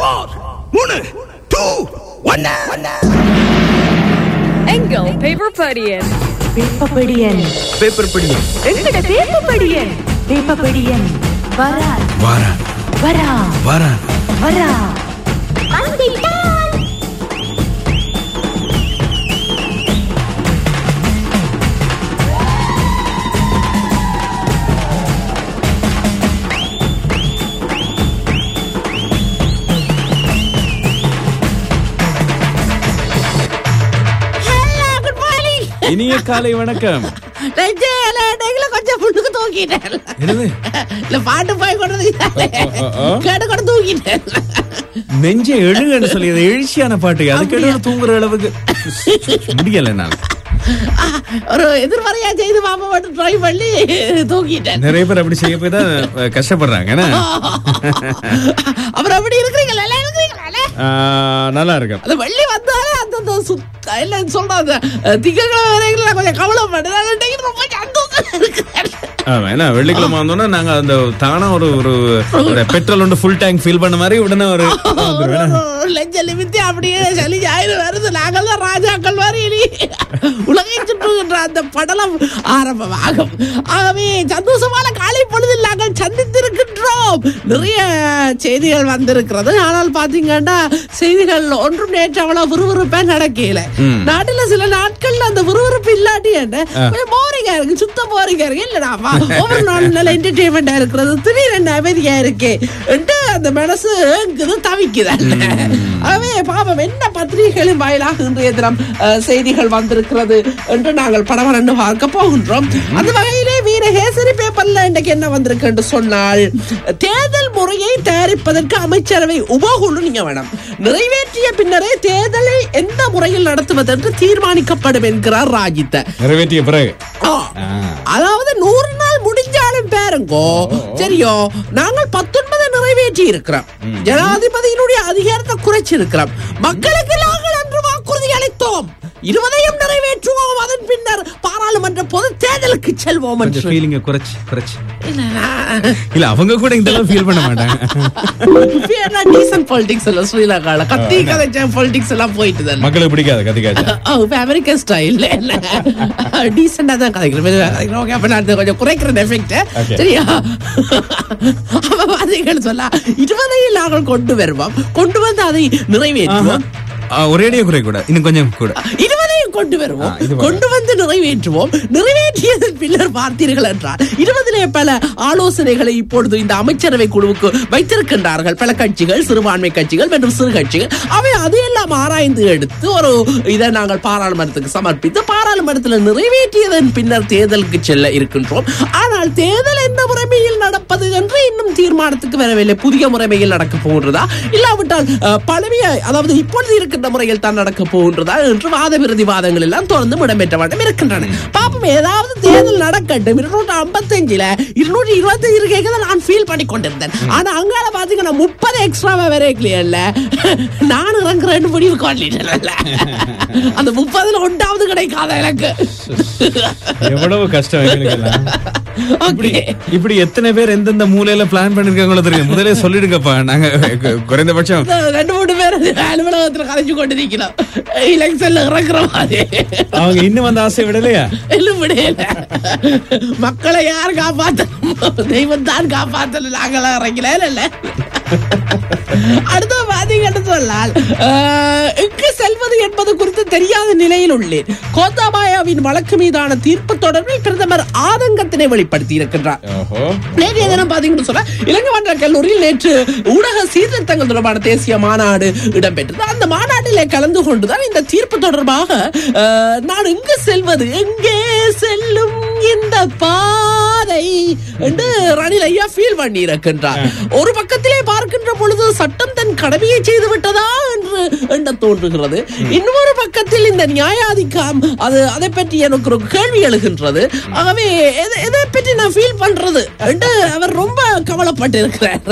Four மூணு two ஒன்னு எங்கள் பேப்பர் படியன் பேப்பப்படியன் பேப்பர் படி எங்கட பேப்பப்படியன் பேப்பப்படியன் வரா வாரா வரா வாரா வரா இனிய காலை வணக்கம் கொஞ்சம் முன்னுக்கு தூக்கிட்டேன் என்னது இல்ல பாட்டு போய் கொண்டு அ, அ. கேட்டு கூட தூக்கிட்டேன் நெஞ்சை எழுங்கன்னு சொல்லி அது எழுச்சியான பாட்டு அது கேட்டு தூங்குற அளவுக்கு முடியல நான் ஆ, ஒரு எதிர்மறையா செய்து பாப்பா மட்டும் ட்ரை பண்ணி தூக்கிட்டேன் நிறைய பேர் அப்படி செய்ய போய் தான் அஹ், கஷ்டப்படுறாங்க என்ன? அப்புறம் அப்படி இருக்கிறீங்களா எல்லாம் இருக்கிறீங்களா ஆஹ், நல்லா இருக்கும் அது வெள்ளி வந்தாலே அந்த அந்த சுத்த இல்ல சொல்றாங்க திங்கக்கிழமை வரைக்கும் கொஞ்சம் கவலைப்படுது ரொம்ப சந்தோஷம் இருக்கு ஆமா, என்ன வெள்ளிக்கிழமை வந்தோம்னா நாங்க அந்த தானா ஒரு ஒரு ஒரு பெட்ரோல் வந்து ஃபுல் டேங்க் ஃபில் பண்ண மாதிரி உடனே ஒரு வந்துருவேன். லஞ்ச லிமித்தி அப்படியே சளி ஆயிரம் வருது நாங்கள் தான் ராஜாக்கள் மாதிரி இனி உலகை சுற்றுகின்ற அந்த படலம் ஆரம்பமாகும் ஆகவே சந்தோஷமான காலை பொழுதில் நாங்கள் சந்தித்திருக்கின்றோம் நிறைய செய்திகள் வந்திருக்கிறது ஆனால் பாத்தீங்கன்னா செய்திகள் ஒன்றும் நேற்று அவ்வளவு விறுவிறுப்பா நடக்கல நாட்டுல சில நாட்கள்ல அந்த விறுவிறுப்பு இல்லாட்டி என்ன கொஞ்சம் போரிங்கா இருக்கு சுத்த போரிங்கா இருக்கு இல்லடாப்பா ஒவ்வொரு நாளும் நல்ல என்டர்டெயின்மெண்டா இருக்கிறது திடீரென்று அமைதியா இருக்கு என்று அந்த மனசு ஏங்குது தவிக்குது ஆகவே பாவம் என்ன பத்திரிகைகளின் வாயிலாக இன்றைய தினம் அஹ், செய்திகள் வந்திருக்கிறது என்று நாங்கள் படவரண்டு பார்க்க போகின்றோம் அந்த வகையிலே வீரகேசரி பேப்பர்ல இன்றைக்கு என்ன வந்திருக்கு என்று சொன்னால் தேர்தல் முறையை தயாரிப்பதற்கு அமைச்சரவை உபகுழு நீங்க வேணும் நிறைவேற்றிய பின்னரே தேர்தலை எந்த முறையில் நடத்துவது என்று தீர்மானிக்கப்படும் என்கிறார் ராஜித்த நிறைவேற்றிய பிறகு ஆ. அதாவது நூறு நாள் முடிஞ்சாலும் பாருங்கோ சரியோ நாங்கள் பத்தொன்பது நிறைவேற்றி இருக்கிறோம் ஜனாதிபதியினுடைய அதிகாரத்தை குறைச்சி இருக்கிறோம் மக்களுக்கு நாங்கள் அன்று வாக்குறுதி அளித்தோம் இருபதையும் நிறைவேற்றுவோம் அதன் பின்னர் பாராளுமன்ற பொது தேர்தலுக்கு செல்வோம் கொஞ்சம் என்று ஃபீலிங்க குறைச்சு குறைச்சு இல்ல, நான் இல்ல அவங்க கூட இந்த அளவு ஃபீல் பண்ண மாட்டாங்க டீசன்ட் பாலிடிக்ஸ் எல்லாம் ஸ்ரீலங்கால கத்தி கதைச்ச பாலிடிக்ஸ் எல்லாம் போயிட்டு தானே மக்களுக்கு பிடிக்காது கத்திக்காச்சு ஓ, இப்ப அமெரிக்கன் ஸ்டைல் டீசெண்டா தான் கதைக்கிறேன் ஓகே அப்ப நான் கொஞ்சம் குறைக்கிறேன் எஃபெக்ட் Okay. சரியா அப்ப பாத்தீங்கன்னு சொல்ல இருபதையும் நாங்கள் கொண்டு வருவோம் கொண்டு வந்து அதை நிறைவேற்றுவோம் ஒரேடியே குறை கூட இன்னும் கொஞ்சம் கூட இருபதையும் கொண்டு வருவோம் ஆ, இது வர. கொண்டு வந்து நிறைவேற்றுவோம் நிறைவேற்றியதன் பின்னர் பார்த்தீர்கள் என்றால் இருபதிலே பல ஆலோசனைகளை இப்பொழுது இந்த அமைச்சரவை குழுவுக்கு வைத்திருக்கின்றார்கள் பல கட்சிகள் சிறுபான்மை கட்சிகள் மற்றும் சிறு கட்சிகள் அவை அதையெல்லாம் ஆராய்ந்து எடுத்து ஒரு இதை நாங்கள் பாராளுமன்றத்துக்கு சமர்ப்பித்து பாராளுமன்றத்தில் நிறைவேற்றியதன் பின்னர் தேர்தலுக்கு செல்ல இருக்கின்றோம் ஆனால் தேர்தல் எந்த முறைமையில் நடப்பது என்று இன்னும் தீர்மானத்துக்கு வரவில்லை புதிய முறைமையில் நடக்க போகின்றதா இல்லாவிட்டால் அஹ், பழைய அதாவது இப்பொழுது இருக்கின்ற முறையில் தான் நடக்க போகின்றதா என்று வாத பிரதிவாதங்கள் எல்லாம் தொடர்ந்து இடம்பெற்ற வண்ணம் இருக்கின்றன பாப்போம் ஏதாவது தேர்தல் நடக்கட்டும் இருநூற்றி ஐம்பத்தஞ்சுல இருநூற்றி இருபத்தஞ்சு இருக்கைக்கு தான் நான் ஃபீல் பண்ணி கொண்டிருந்தேன் ஆனா அங்கால பாத்தீங்கன்னா முப்பது எக்ஸ்ட்ராவா வேற இல்லையல்ல நான் இறங்குறேன்னு முடிவு கொண்டிட்டேன்ல அந்த முப்பதுல ஒன்றாவது கிடைக்காத எனக்கு எவ்வளவு கஷ்டம் எங்களுக்கு எல்லாம். இப்படி ஓகே இப்படி எத்தனை பேர் எந்தெந்த மூலையில பிளான் பண்ணிருக்காங்களோ தெரியும் முதல்ல சொல்லிடுங்கப்பா நாங்க கு- குறைந்தபட்சம் ரெண்டு மூணு பேர் அலுவலகத்துல கலைஞ்சு கொண்டு நிக்கலாம் எலெக்ஷன்ல இறக்குற மாதிரி அவங்க இன்னும் அந்த ஆசை விடலையா எல்லாம் முடியல மக்களை யார் காப்பாத்தணும் தெய்வம் தான் காப்பாத்தணும் நாங்களாம் இறங்கல இல்ல அடுத்த பாத்தீங்கன்னு சொன்னால் ஆஹ், எங்கு செல்வது என்பது குறித்து தெரியாத நிலையில் உள்ளேன் கோத்தாபாயாவின் வழக்கு மீதான தீர்ப்பு தொடர்பில் பிரதமர் ஆதங்கத்தினை வெளிப்படுத்தி இருக்கின்றார் ஓஹோ நேற்றைய தினம் பாத்தீங்கன்னு சொன்னா இலங்கை மன்ற கல்லூரியில் நேற்று ஊடக சீர்திருத்தங்கள் தொடர்பான தேசிய மாநாடு இடம்பெற்றது அந்த மாநாட்டிலே கலந்து கொண்டுதான் இந்த தீர்ப்பு தொடர்பாக அஹ், நான் எங்கு செல்வது எங்கே செல்லும் இந்த பாதை என்று ரணில் ஐயா ஃபீல் பண்ணி இருக்கின்றார் ஒரு பக்கத்திலே பார்க்கின்ற பொழுது சட்டம் தன் கடமையை செய்து விட்டதா என்ற என்று எண்ண தோன்றுகிறது இன்னொரு பக்கத்தில் இந்த நியாயாதிக்கம் அது அதை பற்றி எனக்கு ஒரு கேள்வி எழுகின்றது ஆகவே எதை- எதை பற்றி நான் ஃபீல் பண்றது என்று அவர் ரொம்ப கவலைப்பட்டு இருக்கிறார்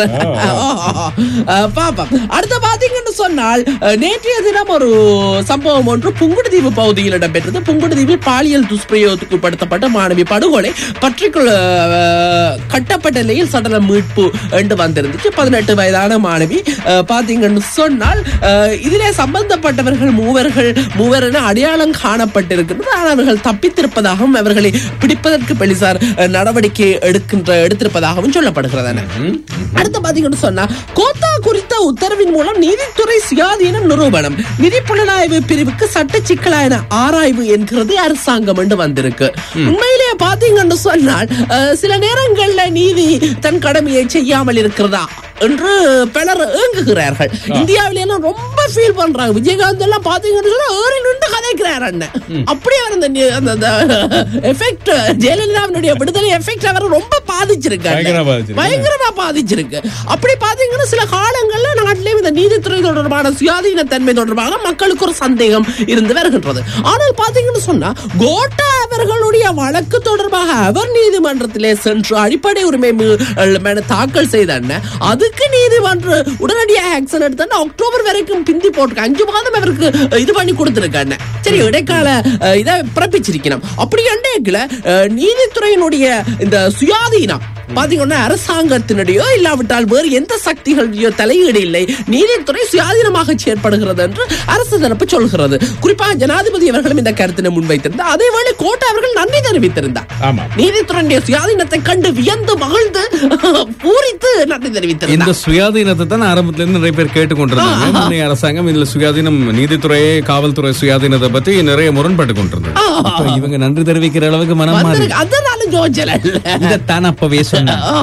பாப்பா அடுத்த பாத்தீங்கன்னு சொன்னால் அஹ், நேற்றைய தினம் ஒரு சம்பவம் ஒன்று புங்குடுதீவு பகுதியில் இடம்பெற்றது புங்குடுதீவில் பாலியல் துஷ்பிரயோகத்துக்கு உட்படுத்தப்பட்ட மாணவி படுகொலை பற்றிக்குள் அஹ், கட்டப்பட்ட நிலையில் சடலம் மீட்பு என்று வந்திருந்துச்சு பதினெட்டு வயதான மாணவி அஹ், பாத்தீங்கன்னு சொன்னால் அஹ், இதிலே சம்பந்தப்பட்டவர்கள் மூவர்கள் மூவர் என அடையாளம் காணப்பட்டிருக்கிறது ஆனால் அவர்கள் தப்பித்திருப்பதாகவும் அவர்களை பிடிப்பதற்கு போலீசார் அஹ், நடவடிக்கை எடுக்கின்ற எடுத்திருப்பதாகவும் சொல்லப்படுகிறது அடுத்து பாத்தீங்கன்னு சொன்னா கோத்தா குறித்த உத்தரவின் மூலம் நீதித்துறை சுயாதீனம் நிரூபணம் நிதி புலனாய்வு பிரிவுக்கு சட்ட சிக்கலான ஆராய்வு என்கிறது அரசாங்கம் என்று வந்திருக்கு உண்மையிலேயே பாத்தீங்கன்னு சொன்னால் அஹ், சில நேரங்கள்ல நீதி தன் கடமையை செய்யாமல் இருக்கிறதா என்று பலர் ஏங்குகிறார்கள் இந்தியாவில எல்லாம் ரொம்ப ஃபீல் பண்றாங்க விஜயகாந்த் எல்லாம் பாத்தீங்கன்னு சொன்னா ஏறி நின்று கதைக்கிறார் அண்ணன் அப்படியே அவர் அந்த நி- அந்த எஃபெக்ட் ஜெயலலிதாவினுடைய விடுதலை எஃபெக்ட் அவர் ரொம்ப பாதிச்சிருக்காரு பயங்கரமா பாதிச்சிருக்கு. பயங்கரமா பாதிச்சிருக்கு அப்படி பாத்தீங்கன்னா சில காலங்கள்ல நாட்டிலேயும் இந்த நீதித்துறை தொடர்பான சுயாதீன தன்மை தொடர்பாக மக்களுக்கு ஒரு சந்தேகம் இருந்து வருகின்றது ஆனால் பாத்தீங்கன்னு சொன்னா கோட்டா அவர்களுடைய வழக்கு தொடர்பாக அவர் நீதிமன்றத்திலே சென்று அடிப்படை உரிமை மீ- மனு தாக்கல் செய்த அண்ணன் அதுக்கு நீதிமன்ற உடனடியாக ஆக்சன் எடுத்த அக்டோபர் வரைக்கும் பிந்தி போட்டு அஞ்சு மாதம் அவருக்கு இது பண்ணி கொடுத்திருக்க அண்ணன் சரி இடைக்கால அஹ், இதை பிறப்பிச்சிருக்கணும் அப்படி அண்டைக்குல நீதித்துறையினுடைய இந்த சுயாதீனம் பாத்தீங்கன்னா அரசாங்கத்தினுடையோ இல்லாவிட்டால் வேறு எந்த சக்திகளுடையோ தலையீடு இல்லை நீதித்துறை சுயாதீனமாக செயற்படுகிறது என்று அரசு தரப்பு சொல்கிறது குறிப்பாக ஜனாதிபதி அவர்களும் இந்த கருத்தினை முன்வைத்திருந்தார் அதேவேளை கோட்டை அவர்கள் நன்றி தெரிவித்திருந்தார் ஆமா நீதித்துறையுடைய சுயாதீனத்தை கண்டு வியந்து மகிழ்ந்து பூரித்து நன்றி இந்த தெரிவித்திருந்தார் சுயாதீனத்தை தான் ஆரம்பத்துல இருந்து நிறைய பேர் கேட்டுக்கொண்டிருந்தாங்க முன்னைய அரசாங்கம் இதுல சுயாதீனம் நீதித்துறையே காவல்துறை சுயாதீனத்தை பத்தி நிறைய முரண்பட்டு கொண்டிருந்தது இப்ப இவங்க நன்றி தெரிவிக்கிற அளவுக்கு மனம் மாறி வந்திருக்கு அதனால ஜோஜல இதைத்தான் அப்பவே சொன்னேன்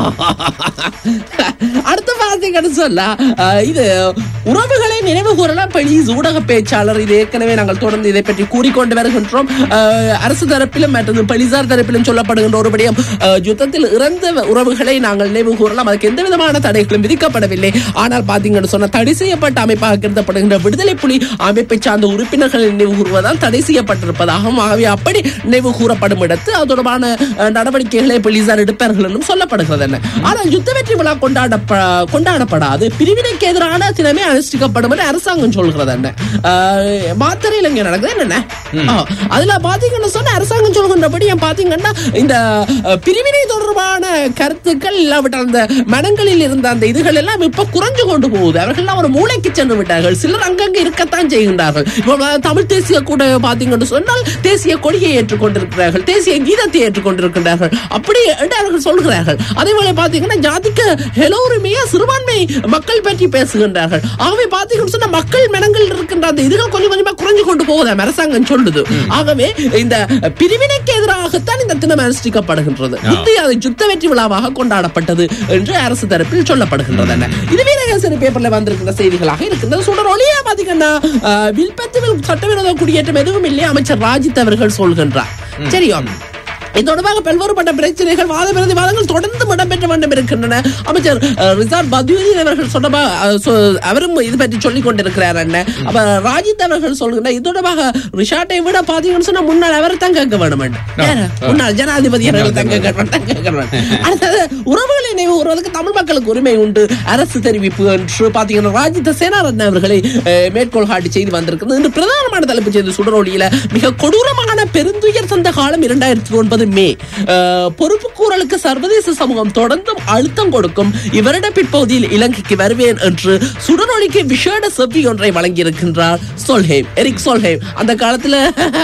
அடுத்த பாத்தீங்கன்னு சொல்ல அஹ், இது உறவுகளை நினைவு கூறலாம் போலீஸ் ஊடக பேச்சாளர் இது ஏற்கனவே நாங்கள் தொடர்ந்து இதை பற்றி கூறிக்கொண்டு வருகின்றோம் அஹ், அரசு தரப்பிலும் மற்றும் போலீசார் தரப்பிலும் சொல்லப்படுகின்ற ஒரு விடயம் அஹ், யுத்தத்தில் இறந்த உறவுகளை நாங்கள் நினைவு கூறலாம் அதுக்கு எந்த விதமான தடைகளும் விதிக்கப்படவில்லை ஆனால் பாத்தீங்கன்னு சொன்ன தடை செய்யப்பட்ட அமைப்பாக கருதப்படுகின்ற விடுதலை புலி அமைப்பை சார்ந்த உறுப்பினர்கள் நினைவு கூறுவதால் தடை செய்யப்பட்டிருப்பதாகவும் ஆகவே அப்படி நினைவு கூறப்படும் இடத்து அது தொடர்பான அஹ், நடவடிக்கைகளை போலீசார் எடுப்பார்கள் என்றும் சொல்லப்படுகிறது என்ன ஆனால் யுத்த வெற்றி விழா கொண்டாட கொண்டாடப்படாது பிரிவினைக்கு எதிரான தினமே அனுஷ்டிக்கப்படும் என்று அரசாங்கம் சொல்கிறது என்ன அஹ், மாத்தறையில் இங்க நடக்குது என்னென்ன ஆ, அதுல பாத்தீங்கன்னு சொன்னா அரசாங்கம் சொல்கின்றபடி ஏன் பாத்தீங்கன்னா இந்த அஹ், பிரிவினை தொடர்பான கருத்துக்கள் இல்லாவிட்டால் அந்த மனங்களில் இருந்த அந்த இதுகள் எல்லாம் இப்ப குறைஞ்சு கொண்டு போகுது அவர்கள் எல்லாம் ஒரு மூளைக்கு சென்று விட்டார்கள் சிலர் அங்கங்க இருக்கத்தான் செய்கின்றார்கள் இப்போ தமிழ் தேசிய கூட பாத்தீங்கன்னு சொன்னால் தேசிய கொடியை ஏற்றுக்கொண்டிருக்கிறார்கள் தேசிய கீதத்தை ஏற்றுக்கொண்டிருக்கிறார்கள் அப்படி என்று அவர்கள் சொல்கிறார்கள் அதே போல பாத்தீங்கன்னா ஜாதிக்க எல்லோருமே சிறுபான்மை மக்கள் பற்றி பேசுகின்றார்கள் ஆகவே பாத்தீங்கன்னு சொன்னா மக்கள் மனங்கள் இருக்கின்ற அந்த இதுகள் கொஞ்சம் கொஞ்சமா குறைஞ்சு கொண்டு போகுது அரசாங்கம் சொல்லுது ஆகவே இந்த பிரிவினைக்கு எதிராகத்தான் இந்த தினம் அனுஷ்டிக்கப்படுகின்றது இந்திய அது யுத்த வெற்றி விழாவாக கொண்டாடப்பட்டது என்று அரசு தரப்பில் சொல்லப்படுகின்றது என்ன இதுவே சிறு பேப்பர்ல வந்திருக்கிற செய்திகளாக இருக்கின்றது சுடர் ஒளியா பாத்தீங்கன்னா அஹ், வில்பத்தில் சட்டவிரோத குடியேற்றம் எதுவும் இல்லை அமைச்சர் ராஜித் அவர்கள் சொல்கின்றார் சரியா இது தொடர்பாக பல்வேறுபட்ட பிரச்சனைகள் வாத பிரதிவாதங்கள் தொடர்ந்து இடம்பெற்ற வேண்டும் இருக்கின்றன அமைச்சர் அஹ், ரிசார்ட் பத்யூதீன் அவர்கள் சொன்னபா அஹ், சொ- அவரும் இது பற்றி சொல்லிக் கொண்டிருக்கிறார் என்ன அப்ப ராஜித் அவர்கள் சொல்கின்ற இது தொடர்பாக ரிஷாட்டை விட பாத்தீங்கன்னு சொன்னா முன்னாள் அவர் தான் கேட்க வேண்டும் என்று. யாரு? முன்னாள் ஜனாதிபதி அவர்கள் தான் கேட்க வேண்டும், தான் கேட்க வேண்டும். அடுத்தது உறவுகளை நினைவு கூறுவதற்கு தமிழ் மக்களுக்கு உரிமை உண்டு அரசு தெரிவிப்பு என்று பாத்தீங்கன்னா ராஜித சேனாரத்ன அவர்களை அஹ், மேற்கோள் காட்டி செய்து வந்திருக்கிறது இன்று பிரதானமான தலைப்பு செய்தி சுடரொலியில மிக கொடூரமான பெருந்துயர் தந்த காலம் இரண்டாயிரத்தி ஒன்பது மே அஹ், பொறுப்புக்கூறலுக்கு சர்வதேச சமூகம் தொடர்ந்தும் அழுத்தம் கொடுக்கும் இவரிட பிற்பகுதியில் இலங்கைக்கு வருவேன் என்று சுடரொலிக்கு விசேட செவ்வி ஒன்றை வழங்கியிருக்கின்றார் சோல்ஹேம் எரிக் சோல்ஹேம் அந்த காலத்துல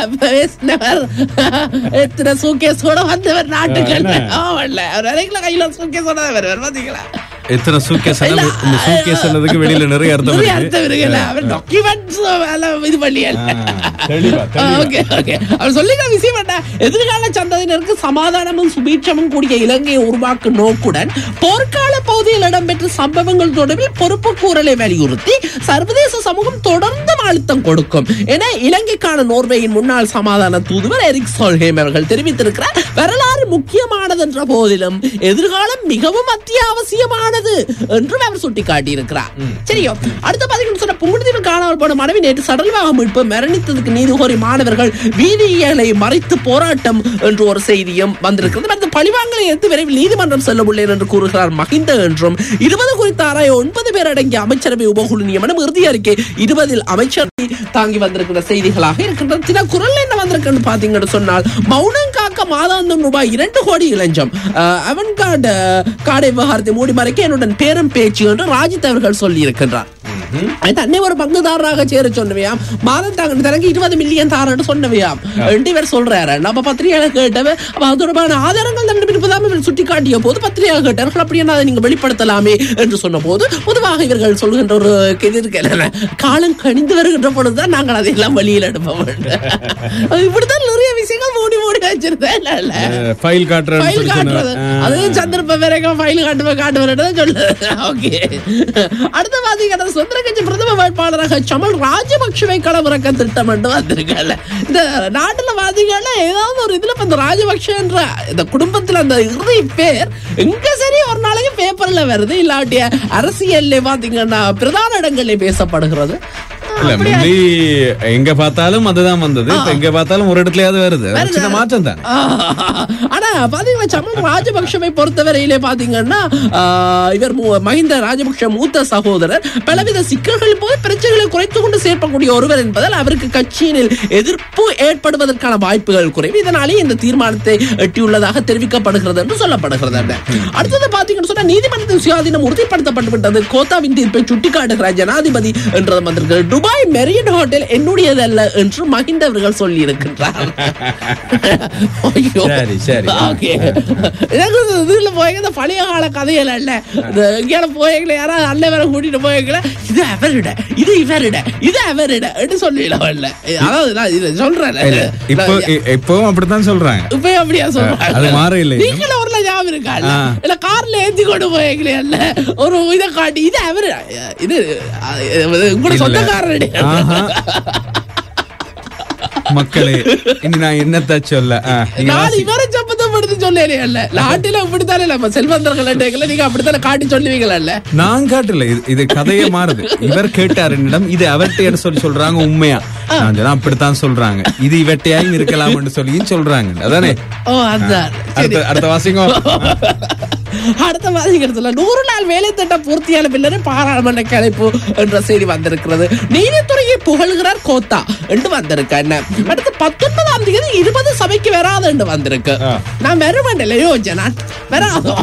பேசினவர் எத்தனை சூக்கேஸோட வந்தவர் நாட்டுகள் ஆவல்ல அவர் வரைக்கும் கையில சூக்கேஸோட தான் வருவார் பாத்தீங்களா எத்தனை சூக்கேஸ் இந்த சூக்கேஸ் என்னதுக்கு வெளியில நிறைய அர்த்தம் நிறைய இருக்கு அர்த்தம் இருக்குல்ல அவர் டாக்குமெண்ட்ஸ் இது பண்ணியல் தெளிவா, தெளிவா. ஓகே ஓகே அவர் சொல்லிக்கிற விஷயம் என்ன எதிர்கால சந்ததியினருக்கு சமாதானமும் சுபீட்சமும் கூடிய இலங்கையை உருவாக்கும் நோக்குடன் போர்க்கால பகுதியில் இடம்பெற்ற சம்பவங்கள் தொடர்பில் பொறுப்பு கூறலை வலியுறுத்தி சர்வதேச சமூகம் தொடர்ந்து அழுத்தம் கொடுக்கும் என இலங்கைக்கான நோர்வேயின் முன்னாள் சமாதான தூதுவர் எரிக் சோல்ஹேம் அவர்கள் தெரிவித்திருக்கிறார் வரலாறு முக்கியமானது என்ற போதிலும் எதிர்காலம் மிகவும் அத்தியாவசியமான தவறானது என்றும் அவர் சுட்டிக்காட்டியிருக்கிறார் சரியோ அடுத்து பாத்தீங்கன்னு சொன்ன புங்குடுதீவில் காணாமல் போன மனைவி நேற்று சடலமாக மீட்பு மரணித்ததுக்கு நீதி கோரி மாணவர்கள் வீதிகளை மறைத்து போராட்டம் என்று ஒரு செய்தியும் வந்திருக்கிறது அடுத்து பழிவாங்கலை எடுத்து விரைவில் நீதிமன்றம் செல்ல உள்ளேன் என்று கூறுகிறார் மஹிந்த என்றும் இருபது குறித்த ஆராய ஒன்பது பேர் அடங்கிய அமைச்சரவை உபகுழு நியமனம் இறுதி அறிக்கை இருபதில் அமைச்சரவை தாங்கி வந்திருக்கிற செய்திகளாக இருக்கின்றது சில குரல் என்ன வந்திருக்குன்னு பாத்தீங்கன்னு சொன்னால் மௌனம் காக்க மாதாந்தம் ரூபாய் இரண்டு கோடி இளஞ்சம் அவன் கார்டு காடை விவகாரத்தை மூடி மறைக்க என்னுடன் பேரம் பேச்சு என்று ராஜித் அவர்கள் சொல்லி இருக்கின்றார் அது தன்னை ஒரு பங்குதாரராக சேர சொன்னவையாம் மாதம் தாங்க தனக்கு இருபது மில்லியன் தாரன்னு சொன்னவையாம் ரெண்டு பேர் சொல்றாரு நம்ம பத்திரிகையாள கேட்டவ அப்ப அது தொடர்பான ஆதாரங்கள் தன்னிடம் இருப்பதாம் இவர் சுட்டி காட்டிய போது பத்திரிகையாளர் கேட்டார்கள் அப்படி என்ன அதை நீங்க வெளிப்படுத்தலாமே என்று சொன்ன போது பொதுவாக இவர்கள் சொல்கின்ற ஒரு இது இருக்கு என்னன்னா, காலம் கணிந்து வருகின்ற பொழுதுதான் நாங்கள் அதையெல்லாம் வெளியில் எடுப்போம் இப்படித்தான் நிறைய விஷயங்கள் மூடி மூடி வச்சிருந்தேன் இல்ல, இல்ல ஃபைல் காட்டுறேன்னு ஃபைல் சொல்லி காட்டுறது சொன்னாரு. அது சந்தர்ப்பம் வரைக்கும் ஃபைல் காட்டுவேன் காட்டுவேன் சொல்லு ஓகே அடுத்த பாத்தீங்கன்னா சுந்தர கட்சி பிரதம வேட்பாளராக சமல் ராஜபக்ஷவை களமிறக்க திட்டம் என்று வந்திருக்கல இந்த நாட்டுல பாத்தீங்கன்னா ஏதாவது ஒரு இதுல இப்ப இந்த ராஜபக்ஷன்ற இந்த குடும்பத்துல அந்த இறுதி பேர் எங்க சரி ஒரு நாளைக்கு பேப்பர்ல வருது இல்லாட்டிய அரசியல்ல பாத்தீங்கன்னா பிரதான இடங்கள்ல பேசப்படுகிறது இல்ல அப்படியா? முந்தி எங்க பார்த்தாலும் அதுதான் வந்தது இப்ப எங்க பார்த்தாலும் ஒரு இடத்துலயாவது வருது ஒரு வருது. சின்ன மாற்றம் தான் ஆஹ். ஆனா பாத்தீங்கன்னா சமல் ராஜபக்ஷவை பொறுத்தவரையிலே பாத்தீங்கன்னா ஆஹ், இவர் மு- மஹிந்த ராஜபக்ஷ மூத்த சகோதரர் பலவித சிக்கல்கள் போது பிரச்சனைகளை குறைத்துக் கொண்டு சேர்க்கக்கூடிய ஒருவர் என்பதால் அவருக்கு கட்சியினில் எதிர்ப்பு ஏற்படுவதற்கான வாய்ப்புகள் குறைவு இதனாலே இந்த தீர்மானத்தை எட்டியுள்ளதாக தெரிவிக்கப்படுகிறது என்று சொல்லப்படுகிறது அடுத்தது பாத்தீங்கன்னு சொன்னா நீதிமன்றத்தின் சுயாதீனம் உறுதிப்படுத்தப்பட்டு விட்டது கோத்தாவின் தீர்ப்பை சுட்டிக்காட்டுகிறார் ஜனாதிபதி என்றது வந்திருக்கிறது துபாய் மெரியட் ஹோட்டல் என்னுடையதல்ல என்று மஹிந்த அவர்கள் சொல்லி இருக்கின்றார் ஐயோ. சரி, சரி. Okay. எனக்கு இந்த இதுல போய் இந்த பழைய கால கதைகள் அல்ல இந்த எங்கேயால போய்கள யாராவது அல்ல வேற கூட்டிட்டு போய்கள இது அவரிட இது இவரிட இது அவரிட என்று சொல்லிடலாம் இல்ல அதாவது நான் இது சொல்றேன் இல்ல, இப்போ இ- இப்பவும் அப்படித்தான் சொல்றாங்க இப்ப அப்படியா சொல்றாங்க அது மாற இல்லை இன்னும். நீங்களும் ஒரு ஞாபகம் இருக்கா இல்ல? ஆ. இல்ல கார்ல ஏத்தி கொண்டு போய்களே அல்ல ஒரு இதை காட்டி இது அவரு இது அஹ், உங்களோட இல்ல. சொந்தக்காரருடைய ஆஹா. மக்களே இனி நான் என்னத்த சொல்ல ஆ, நீங்க நான் வாசி. இவரை சம்பந்தப்படுத்தி சொல்லலையே இல்ல நாட்டில இப்படித்தானே நம்ம செல்வந்தர்கள் டேக்கல நீங்க அப்படித்தானே காட்டி சொல்லுவீங்களா இல்ல நான் காட்டல இது இது கதையே மாறுது இவர் கேட்டார் என்னிடம் இது அவர்கிட்ட சொல்லி சொல்றாங்க உண்மையா நான் சொன்னா அப்படித்தான் சொல்றாங்க இது இவட்டையாயும் இருக்கலாம்னு சொல்லியும் சொல்றாங்க அதானே ஓ அதான் சரி அடுத்த அடுத்த வாசிங்க அடுத்த வாசிக்கிறதுல நூறு நாள் வேலை திட்டம் பூர்த்தியான பின்னர் பாராளுமன்ற கலைப்பு என்ற செய்தி வந்திருக்கிறது நீதித்துறையை புகழ்கிறார் கோத்தா என்று வந்திருக்கு என்ன அடுத்து பத்தொன்பதாம் தேதி இருபது சபைக்கு வராது என்று வந்திருக்கு ஆ. நான் வருவேன் யோஜனா வராதோ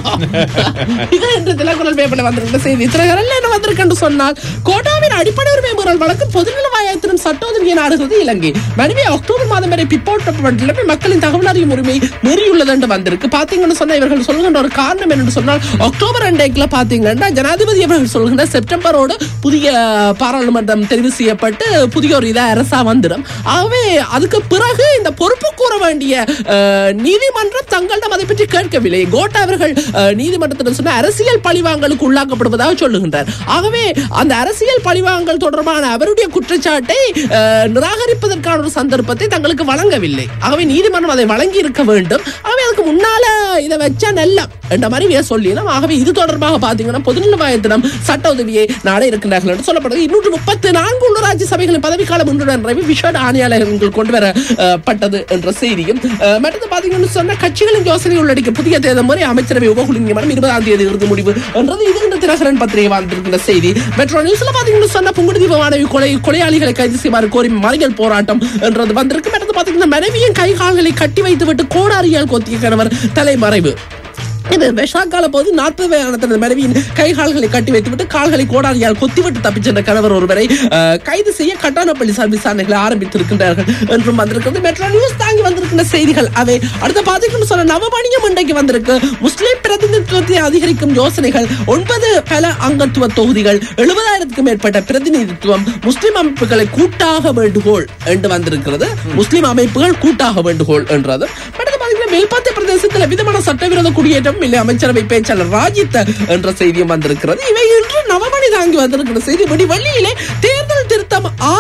இது என்று திலக்குரல் பேப்பர்ல வந்திருக்கிற செய்தி திலகரல் என்ன வந்திருக்கு என்று சொன்னால் கோட்டாவின் அடிப்படை உரிமை மீறல் வழக்கு பொதுநல வாயத்திலும் சட்ட உதவியை நாடுகிறது இலங்கை மனைவி அக்டோபர் மாதம் வரை பிற்போட்டப்பட்டுள்ள மக்களின் தகவல் அறியும் உரிமை மீறியுள்ளது என்று வந்திருக்கு பாத்தீங்கன்னு சொன்னா இவர்கள் சொல்கின்ற ஒரு காரணம் என்னன்னு சொன்னால் அக்டோபர் ரெண்டுல பாத்தீங்கன்னா ஜனாதிபதி அவர்கள் சொல்கின்ற செப்டம்பரோடு புதிய பாராளுமன்றம் தெரிவு செய்யப்பட்டு புதிய ஒரு இதா அரசா வந்துடும் ஆகவே அதுக்கு பிறகு இந்த பொறுப்பு கூற வேண்டிய அஹ், நீதிமன்றம் தங்களிடம் அதை பற்றி கேட்கவில்லை கோட்டா அவர்கள் அஹ், நீதிமன்றத்தில் சொன்ன அரசியல் பழிவாங்கலுக்கு உள்ளாக்கப்படுவதாக சொல்லுகின்றார் ஆகவே அந்த அரசியல் பழிவாங்கல் தொடர்பான அவருடைய குற்றச்சாட்டை அஹ், நிராகரிப்பதற்கான ஒரு சந்தர்ப்பத்தை தங்களுக்கு வழங்கவில்லை ஆகவே நீதிமன்றம் அதை வழங்கி இருக்க வேண்டும் ஆகவே அதுக்கு முன்னால இதை வச்சா நல்ல என்ற மாதிரி இவ சொல்லினோம் ஆகவே இது தொடர்பாக பாத்தீங்கன்னா பொதுநலவாயத்திடம் சட்ட உதவியை நாட இருக்கின்றார்கள் என்று சொல்லப்படுது இருநூற்று முப்பத்தி நான்கு உள்ளூராட்சி சபைகளின் பதவிக்காலம் இன்றுடன் நிறைவு விஷேட ஆணையாளர்கள் கொண்டு வரப்பட்டது என்ற செய்தியும் அஹ், மற்றது பாத்தீங்கன்னு சொன்ன கட்சிகளின் யோசனை உள்ளடக்கிய புதிய தேர்தல் முறை அமைச்சரவை உபகுழு நியமனம் இருபதாம் தேதி இறுதி முடிவு என்றது இது இந்த தினகரன் பத்திரிகை வந்திருக்கிற செய்தி மெட்ரோ நியூஸ்ல பாத்தீங்கன்னு சொன்ன புங்குடுதீப மாணவி கொலை கொலையாளிகளை கைது செய்வார் கோரி மறியல் போராட்டம் என்றது வந்திருக்கு மற்றது பாத்தீங்கன்னா மனைவியின் கை கால்களை கட்டி வைத்துவிட்டு கோடாரியால் கொத்திய கணவர் தலைமறைவு இது விஷாக்கால போது நாற்பது வயதான தனது மனைவியின் கை கால்களை கட்டி வைத்துவிட்டு கால்களை கோடாரியால் கொத்திவிட்டு தப்பிச் சென்ற கணவர் ஒருவரை அஹ், கைது செய்ய கட்டான போலீசார் விசாரணைகளை ஆரம்பித்திருக்கின்றார்கள் என்றும் வந்திருக்கிறது மெட்ரோ நியூஸ் தாங்கி வந்திருக்கின்ற செய்திகள் அவை அடுத்த பாத்தீங்கன்னு சொன்ன நவமணியம் இன்றைக்கு வந்திருக்கு முஸ்லிம் பிரதிநிதித்துவத்தை அதிகரிக்கும் யோசனைகள் ஒன்பது பல அங்கத்துவ தொகுதிகள் எழுபதாயிரத்துக்கும் மேற்பட்ட பிரதிநிதித்துவம் முஸ்லிம் அமைப்புகளை கூட்டாக வேண்டுகோள் என்று வந்திருக்கிறது முஸ்லிம் அமைப்புகள் கூட்டாக வேண்டுகோள் என்றது அடுத்து பாத்தீங்கன்னா மேல்பாத்திய பிரதேசத்தில் விதமான சட்டவிரோத குடியேற்றம் இல்லை அமைச்சரவை பேச்சாளர் ராஜித் என்ற செய்தியும் வந்திருக்கிறது இவை இன்று நவமணி தாங்கி வந்திருக்கிற செய்தி படி வள்ளியிலே தேர்தல் திருத்தம் ஆராய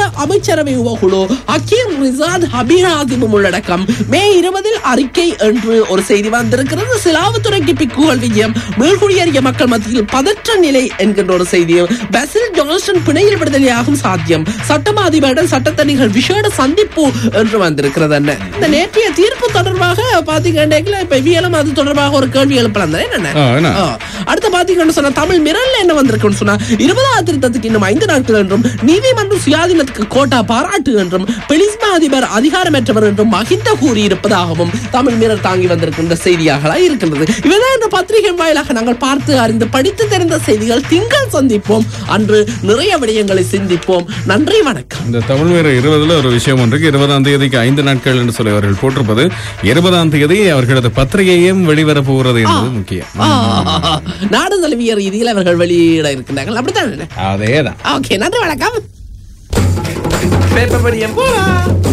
புதிய அமைச்சரவை உபகுழு ஹக்கீம் ரிசாத் ஹபீராதிமும் உள்ளடக்கம் மே இருபதில் அறிக்கை என்று ஒரு செய்தி வந்திருக்கிறது சிலாவுத்துறைக்கு பிக்குகள் விஜயம் மீள்குடியேறிய மக்கள் மத்தியில் பதற்ற நிலை என்கின்ற ஒரு செய்தியும் பசில் ஜான்சன் பிணையில் விடுதலையாகும் சாத்தியம் சட்டமா அதிபருடன் சட்டத்தணிகள் விசேட சந்திப்பு என்று வந்திருக்கிறது என்ன இந்த நேற்றைய தீர்ப்பு தொடர்பாக பாத்தீங்கன்னா இப்ப வியலம் அது தொடர்பாக ஒரு கேள்வி எழுப்பலாம் தானே என்ன ஆ, என்ன? ஆ. அடுத்து பாத்தீங்கன்னு சொன்னா தமிழ் மிரல்ல என்ன வந்திருக்குன்னு சொன்னா இருபதாம் திருத்தத்துக்கு இன்னும் ஐந்து நாட்கள் என்றும் நீதிமன்றம் சுயாதீனத்துக்கு கோட்டா பாராட்டு என்றும் பெலிஸ்மா அதிபர் அதிகாரமற்றவர் என்றும் மகிந்த கூறி இருப்பதாகவும் தமிழ் மிரர் தாங்கி வந்திருக்கின்ற செய்தியாக இருக்கின்றது இவைதான் இந்த பத்திரிகை வாயிலாக நாங்கள் பார்த்து அறிந்து படித்து தெரிந்த செய்திகள் திங்கள் சந்திப்போம் அன்று நிறைய விடயங்களை சிந்திப்போம் நன்றி வணக்கம் இந்த தமிழ் வேற இருபதுல ஒரு விஷயம் ஒன்றுக்கு இருபதாம் தேதிக்கு ஐந்து நாட்கள் என்று சொல்லி அவர்கள் போட்டிருப்பது இருபதாம் தேதி அவர்களது பத்திரிகையும் வெளிவர போகிறது என்பது முக்கியம் ஆ, நாடு தழுவிய ரீதியில் அவர்கள் வெளியிட இருக்கின்றார்கள் அப்படித்தான் அதேதான் ஓகே நன்றி வணக்கம் பேப்பர் படியம் போலாம்